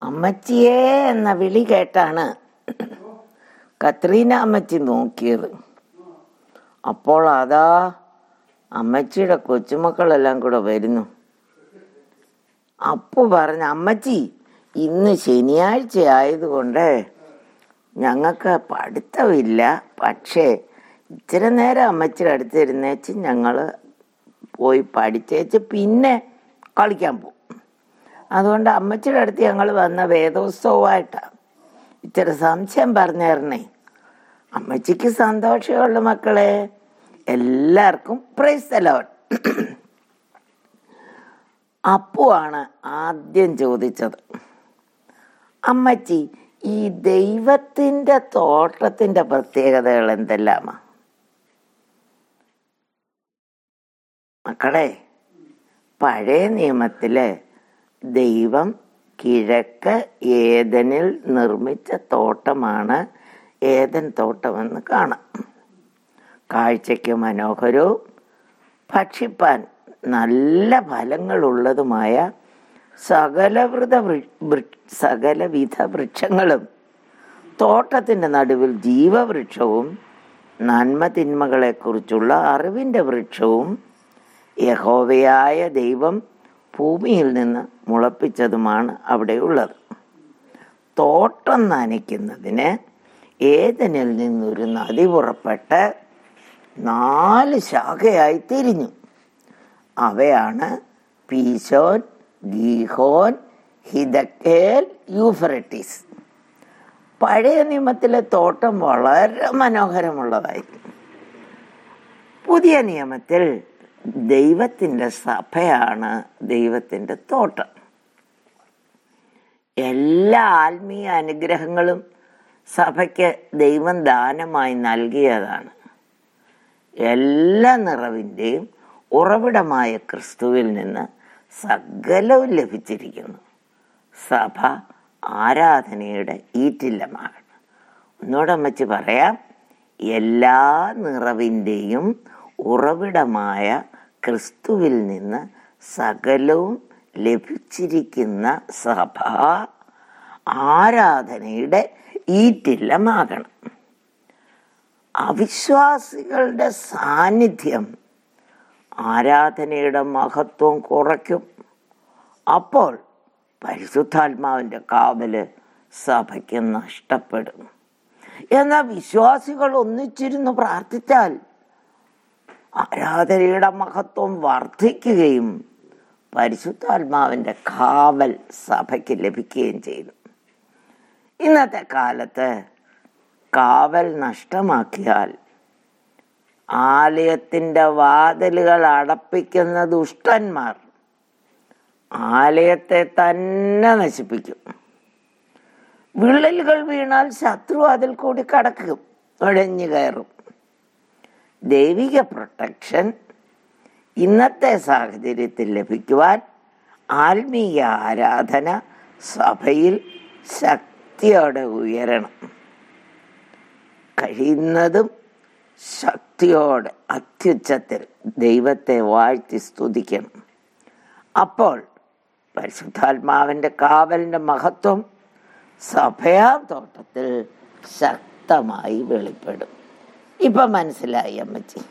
അമ്മച്ചിയേ എന്ന വിളി കേട്ടാണ് കത്രീന അമ്മച്ചി നോക്കിയത് അപ്പോൾ അതാ അമ്മച്ചിയുടെ കൊച്ചുമക്കളെല്ലാം കൂടെ വരുന്നു അപ്പു പറഞ്ഞ അമ്മച്ചി ഇന്ന് ശനിയാഴ്ച ആയതുകൊണ്ട് ഞങ്ങൾക്ക് പഠിത്തമില്ല പക്ഷേ ഇച്ചിരി നേരം അമ്മച്ചിയുടെ അടുത്ത് ഇരുന്നേച്ച് ഞങ്ങൾ പോയി പഠിച്ചേച്ച് പിന്നെ കളിക്കാൻ പോകും അതുകൊണ്ട് അമ്മച്ചിയുടെ അടുത്ത് ഞങ്ങൾ വന്ന വേദോത്സവമായിട്ടാണ് ഇച്ചിരി സംശയം പറഞ്ഞു തരണേ അമ്മച്ചിക്ക് സന്തോഷമുള്ള മക്കളെ എല്ലാവർക്കും പ്രൈസ് തലോൺ അപ്പുവാണ് ആദ്യം ചോദിച്ചത് അമ്മച്ചി ഈ ദൈവത്തിന്റെ തോട്ടത്തിന്റെ പ്രത്യേകതകൾ എന്തെല്ലാമാ മക്കളെ പഴയ നിയമത്തില് ദൈവം കിഴക്ക് ഏതനിൽ നിർമ്മിച്ച തോട്ടമാണ് ഏതൻ തോട്ടമെന്ന് കാണാം കാഴ്ചയ്ക്ക് മനോഹരവും ഭക്ഷിപ്പാൻ നല്ല ഫലങ്ങളുള്ളതുമായ സകലവൃത സകലവിധ വൃക്ഷങ്ങളും തോട്ടത്തിൻ്റെ നടുവിൽ ജീവവൃക്ഷവും നന്മ തിന്മകളെക്കുറിച്ചുള്ള അറിവിൻ്റെ വൃക്ഷവും യഹോവയായ ദൈവം ഭൂമിയിൽ നിന്ന് മുളപ്പിച്ചതുമാണ് അവിടെയുള്ളത് തോട്ടം നനയ്ക്കുന്നതിന് ഏതനിൽ നിന്നൊരു നദി പുറപ്പെട്ട് നാല് ശാഖയായി തിരിഞ്ഞു അവയാണ് പീശോൻ ഗീഹോൻ ഹിദക്കേൽ യൂഫറട്ടീസ് പഴയ നിയമത്തിലെ തോട്ടം വളരെ മനോഹരമുള്ളതായിരുന്നു പുതിയ നിയമത്തിൽ ദൈവത്തിൻ്റെ സഭയാണ് ദൈവത്തിൻ്റെ തോട്ടം എല്ലാ ആത്മീയ അനുഗ്രഹങ്ങളും സഭയ്ക്ക് ദൈവം ദാനമായി നൽകിയതാണ് എല്ലാ നിറവിൻ്റെയും ഉറവിടമായ ക്രിസ്തുവിൽ നിന്ന് സകലവും ലഭിച്ചിരിക്കുന്നു സഭ ആരാധനയുടെ ഈറ്റില്ലമാകണം ഒന്നുകൂടെ അമ്മച്ചി പറയാം എല്ലാ നിറവിൻ്റെയും ഉറവിടമായ ക്രിസ്തുവിൽ നിന്ന് സകലവും ലഭിച്ചിരിക്കുന്ന സഭ ആരാധനയുടെ ഈറ്റില്ലമാകണം അവിശ്വാസികളുടെ സാന്നിധ്യം ആരാധനയുടെ മഹത്വം കുറയ്ക്കും അപ്പോൾ പരിശുദ്ധാത്മാവിൻ്റെ കാവല് സഭയ്ക്ക് നഷ്ടപ്പെടും എന്നാൽ വിശ്വാസികൾ ഒന്നിച്ചിരുന്ന് പ്രാർത്ഥിച്ചാൽ ആരാധനയുടെ മഹത്വം വർദ്ധിക്കുകയും പരിശുദ്ധാത്മാവിൻ്റെ കാവൽ സഭയ്ക്ക് ലഭിക്കുകയും ചെയ്തു ഇന്നത്തെ കാലത്ത് കാവൽ നഷ്ടമാക്കിയാൽ ആലയത്തിൻ്റെ വാതിലുകൾ അടപ്പിക്കുന്ന ദുഷ്ടന്മാർ ആലയത്തെ തന്നെ നശിപ്പിക്കും വിള്ളലുകൾ വീണാൽ ശത്രു അതിൽ കൂടി കടക്കും തുഴഞ്ഞു കയറും ദൈവിക പ്രൊട്ടക്ഷൻ ഇന്നത്തെ സാഹചര്യത്തിൽ ലഭിക്കുവാൻ ആത്മീയ ആരാധന സഭയിൽ ശക്തിയോടെ ഉയരണം കഴിയുന്നതും ശക്തിയോടെ അത്യുച്ചത്തിൽ ദൈവത്തെ വാഴ്ത്തി സ്തുതിക്കണം അപ്പോൾ പരിശുദ്ധാത്മാവിൻ്റെ കാവലിൻ്റെ മഹത്വം സഭയാ തോട്ടത്തിൽ ശക്തമായി വെളിപ്പെടും ഇപ്പം മനസ്സിലായി അമ്മച്ചി